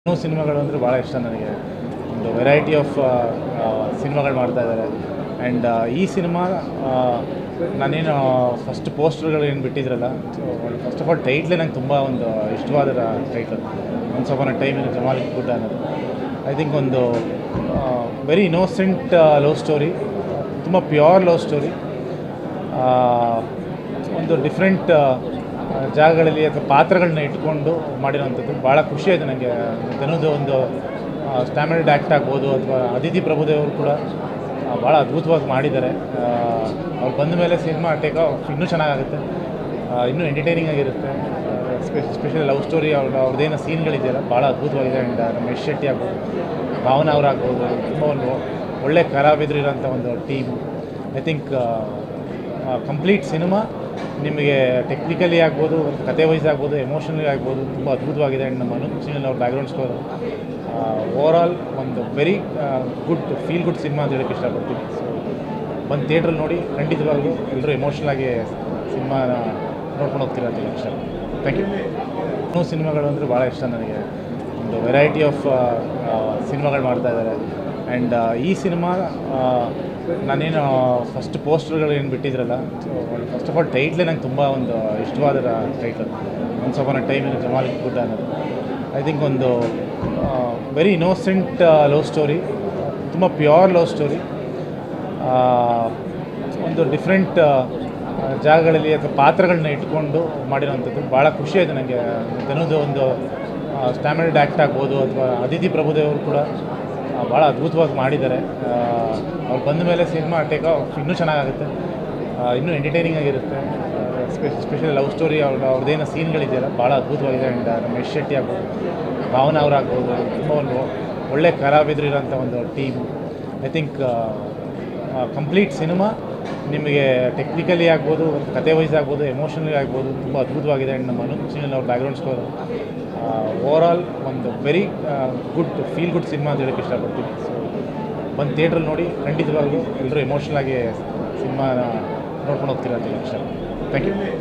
ಇನ್ನೂ ಸಿನಿಮಾಗಳು ಅಂದರೆ ಭಾಳ ಇಷ್ಟ ನನಗೆ ಒಂದು ವೆರೈಟಿ ಆಫ್ ಸಿನಿಮಾಗಳು ಮಾಡ್ತಾ ಇದ್ದಾರೆ ಆ್ಯಂಡ್ ಈ ಸಿನಿಮಾ ನಾನೇನು ಫಸ್ಟ್ ಪೋಸ್ಟರ್ಗಳು ಏನು ಬಿಟ್ಟಿದ್ರಲ್ಲ ಫಸ್ಟ್ ಆಫ್ ಆಲ್ ಟೈಟ್ಲೇ ನಂಗೆ ತುಂಬ ಒಂದು ಇಷ್ಟವಾದ ಟೈಟ್ಲ್ ಒಂದು ಸ್ವಲ್ಪ ಟೈಮ್ ಇನ್ ಜಮಾಲಿ ಗುಡ್ಡ ಅನ್ನೋದು ಐ ಥಿಂಕ್ ಒಂದು ವೆರಿ ಇನ್ನೋಸೆಂಟ್ ಲವ್ ಸ್ಟೋರಿ ತುಂಬ ಪ್ಯೂರ್ ಲವ್ ಸ್ಟೋರಿ ಒಂದು ಡಿಫ್ರೆಂಟ್ ಜಾಗಗಳಲ್ಲಿ ಅಥವಾ ಪಾತ್ರಗಳನ್ನ ಇಟ್ಕೊಂಡು ಮಾಡಿರೋವಂಥದ್ದು ಭಾಳ ಖುಷಿ ಆಯಿತು ನನಗೆ ಧನುದು ಒಂದು ಸ್ಟ್ಯಾಮಿಲ್ಡ್ ಆ್ಯಕ್ಟ್ ಆಗ್ಬೋದು ಅಥವಾ ಅದಿತಿ ಪ್ರಭುದೇವರು ಕೂಡ ಆ, ಭಾಳ ಅದ್ಭುತವಾಗಿ ಮಾಡಿದ್ದಾರೆ ಅವ್ರು ಬಂದ ಮೇಲೆ ಸಿನಿಮಾ ಟೇಕ್ ಆಫ್ ಇನ್ನೂ ಚೆನ್ನಾಗಾಗುತ್ತೆ ಆ, ಇನ್ನೂ ಎಂಟರ್ಟೈನಿಂಗ್ ಆಗಿರುತ್ತೆ ಸ್ಪೆಷಲಿ ಲವ್ ಸ್ಟೋರಿ ಅವ್ರ ಅವ್ರದ್ದೇನೋ ಸೀನ್ಗಳಿದೆಯಲ್ಲ ಭಾಳ ಅದ್ಭುತವಾಗಿದೆ ಆ್ಯಂಡ್ ನಮ್ಮ ಯಶ್ ಶೆಟ್ಟಿ ಆಗ್ಬೋದು ಭಾವನಾ ಅವರಾಗ್ಬೋದು ತುಂಬ ಒಂದು ಒಳ್ಳೆ ಕಲಾವಿದರು ಇರೋಂಥ ಒಂದು team I think complete cinema ನಿಮಗೆ ಟೆಕ್ನಿಕಲಿ ಆಗ್ಬೋದು ಕತೆ ವೈಸ್ ಆಗ್ಬೋದು ಎಮೋಷನಲಿ ಆಗ್ಬೋದು ತುಂಬ ಅದ್ಭುತವಾಗಿದೆ ಆ್ಯಂಡ್ ನಮ್ಮ ಅನುಪ್ ಸಿಂಗ್ ಅವ್ರ ಬ್ಯಾಕ್ಗ್ರೌಂಡ್ ಸ್ಕೋರ್ ಓವರ್ ಆಲ್ ಒಂದು very good feel good cinema ಅಂತ ಹೇಳಕ್ಕೆ ಇಷ್ಟಪಡ್ತೀನಿ ಸೊ ಬಂದು ಥಿಯೇಟ್ರಲ್ಲಿ ನೋಡಿ ಖಂಡಿತವಾಗ್ಲೂ ಎಲ್ಲರೂ ಎಮೋಷ್ನಲ್ ಆಗಿ ಸಿನಿಮಾನ ನೋಡ್ಕೊಂಡು ಹೋಗ್ತೀರಾ ಅಂತ ಹೇಳಕ್ಕೆ ಇಷ್ಟ ಥ್ಯಾಂಕ್ ಯು ಇನ್ನೂ ಸಿನಿಮಾಗಳು ಅಂದರೆ ಭಾಳ ಇಷ್ಟ ನನಗೆ ಒಂದು ವೆರೈಟಿ ಆಫ್ ಸಿನಿಮಾಗಳು ಮಾಡ್ತಾ ಇದ್ದಾರೆ ಆ್ಯಂಡ್ ಈ ಸಿನಿಮಾ ನಾನೇನು ಫಸ್ಟ್ ಪೋಸ್ಟರ್ಗಳು ಏನು ಬಿಟ್ಟಿದ್ರಲ್ಲ ಫಸ್ಟ್ ಆಫ್ ಆಲ್ ಟೈಟ್ಲೇ ನಂಗೆ ತುಂಬ ಒಂದು ಇಷ್ಟವಾದ ಟೈಟ್ಲ್ ಒಂದು ಸ್ವಲ್ಪ ಟೈಮ್ ಇನ್ ಜಮಾಲಿ ಗುಡ್ಡ ಅನ್ನೋದು ಐ ಥಿಂಕ್ ಒಂದು ವೆರಿ ಇನ್ನೋಸೆಂಟ್ ಲವ್ ಸ್ಟೋರಿ ತುಂಬ ಪ್ಯೂರ್ ಲವ್ ಸ್ಟೋರಿ ಒಂದು ಡಿಫ್ರೆಂಟ್ ಜಾಗಗಳಲ್ಲಿ ಅಥವಾ ಪಾತ್ರಗಳನ್ನ ಇಟ್ಕೊಂಡು ಮಾಡಿರೋವಂಥದ್ದು ಭಾಳ ಖುಷಿ ಆಯಿತು ನನಗೆ ಧನುದು ಒಂದು ಸ್ಟ್ಯಾಮಿಲ್ಡ್ ಆ್ಯಕ್ಟ್ ಆಗ್ಬೋದು ಅಥವಾ ಅದಿತಿ ಪ್ರಭುದೇವರು ಕೂಡ ಆ, ಭಾಳ ಅದ್ಭುತವಾಗಿ ಮಾಡಿದ್ದಾರೆ ಅವ್ರು ಬಂದ ಮೇಲೆ ಸಿನಿಮಾ ಟೇಕ್ ಆಫ್ ಇನ್ನೂ ಚೆನ್ನಾಗಾಗುತ್ತೆ ಆ, ಇನ್ನೂ ಎಂಟರ್ಟೈನಿಂಗ್ ಆಗಿರುತ್ತೆ ಸ್ಪೆಷಲಿ ಲವ್ ಸ್ಟೋರಿ ಅವ್ರ ಅವ್ರದ್ದೇನೋ ಸೀನ್ಗಳಿದೆಯಲ್ಲ ಭಾಳ ಅದ್ಭುತವಾಗಿದೆ ಆ್ಯಂಡ್ ನಮ್ಮ ಯಶ್ ಶೆಟ್ಟಿ ಆಗ್ಬೋದು ಭಾವನಾ ಅವರಾಗ್ಬೋದು ತುಂಬ ಒಂದು ಒಳ್ಳೆ ಕಲಾವಿದರು ಇರೋಂಥ ಒಂದು team I think complete cinema ನಿಮಗೆ ಟೆಕ್ನಿಕಲಿ ಆಗ್ಬೋದು ಕತೆ ವೈಸ್ ಆಗ್ಬೋದು ಎಮೋಷನಲಿ ಆಗ್ಬೋದು ತುಂಬ ಅದ್ಭುತವಾಗಿದೆ ಆ್ಯಂಡ್ ನಮ್ಮ ಅನುಪ್ ಸಿಂಗ್ ಅವ್ರ ಬ್ಯಾಕ್ಗ್ರೌಂಡ್ ಸ್ಕೋರ್ ಓವರ್ ಆಲ್ ಒಂದು very good feel good cinema ಅಂತ ಹೇಳಕ್ಕೆ ಇಷ್ಟಪಡ್ತೀನಿ ಸೊ ಬಂದು ಥಿಯೇಟ್ರಲ್ಲಿ ನೋಡಿ ಖಂಡಿತವಾಗ್ಲೂ ಎಲ್ಲರೂ ಎಮೋಷ್ನಲ್ ಆಗಿ ಸಿನಿಮಾನ ನೋಡ್ಕೊಂಡು ಹೋಗ್ತೀರಾ ಅಂತ ಹೇಳಕ್ಕೆ ಇಷ್ಟ ಥ್ಯಾಂಕ್ ಯು